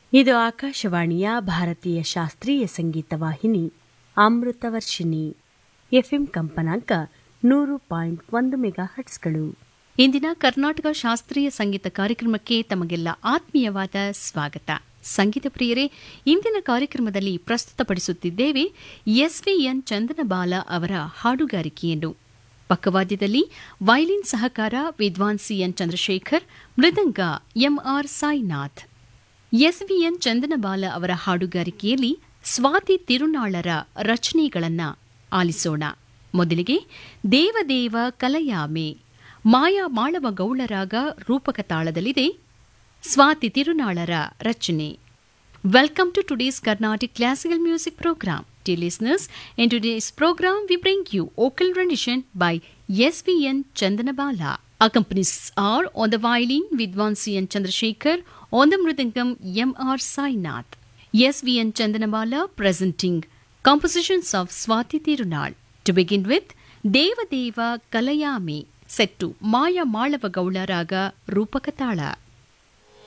ಇದು ಆಕಾಶವಾಣಿಯ ಭಾರತೀಯ ಶಾಸ್ತ್ರೀಯ ಸಂಗೀತ ವಾಹಿನಿ ಅಮೃತವರ್ಷಿಣಿ ಎಫ್ಎಂ ಕಂಪನಾಂಕ ನೂರು ಪಾಯಿಂಟ್ ಒಂದು ಮೆಗಾ ಹಟ್ಸ್ಗಳು ಇಂದಿನ ಕರ್ನಾಟಕ ಶಾಸ್ತ್ರೀಯ ಸಂಗೀತ ಕಾರ್ಯಕ್ರಮಕ್ಕೆ ತಮಗೆಲ್ಲ ಆತ್ಮೀಯವಾದ ಸ್ವಾಗತ ಸಂಗೀತ ಪ್ರಿಯರೇ ಇಂದಿನ ಕಾರ್ಯಕ್ರಮದಲ್ಲಿ ಪ್ರಸ್ತುತಪಡಿಸುತ್ತಿದ್ದೇವೆ ಎಸ್ವಿಎನ್ ಚಂದನಬಾಲ ಅವರ ಹಾಡುಗಾರಿಕೆಯನ್ನು ಪಕ್ಕವಾದ್ಯದಲ್ಲಿ ವೈಲಿನ್ ಸಹಕಾರ ವಿದ್ವಾನ್ ಸಿಎನ್ ಚಂದ್ರಶೇಖರ್ ಮೃದಂಗ ಎಂಆರ್ ಸಾಯಿನಾಥ್ ಎಸ್ವಿಎನ್ ಚಂದನಬಾಲ ಅವರ ಹಾಡುಗಾರಿಕೆಯಲ್ಲಿ ಸ್ವಾತಿ ತಿರುನಾಳರ ರಚನೆಗಳನ್ನ ಆಲಿಸೋಣ ಮೊದಲಿಗೆ ದೇವದೇವ ಕಲಯಾಮೆ ಮಾಯಾ ಮಾಳವ ಗೌಳರಾಗ ರೂಪಕ ತಾಳದಲ್ಲಿದೆ ಸ್ವಾತಿ ತಿರುನಾಳರ ರಚನೆ Welcome to today's Carnatic Classical Music Program. Dear listeners, in today's program we bring you vocal rendition by SVN Chandanabala. Accompanies are on the violin Vidwan C.N. Chandrasekhar, on the mridangam M.R. Sainath. SVN Chandanabala presenting compositions of Swati Tirunal. To begin with, Devadeva Kalayami, set to Maya Malava Gaula Raga Rupakatala.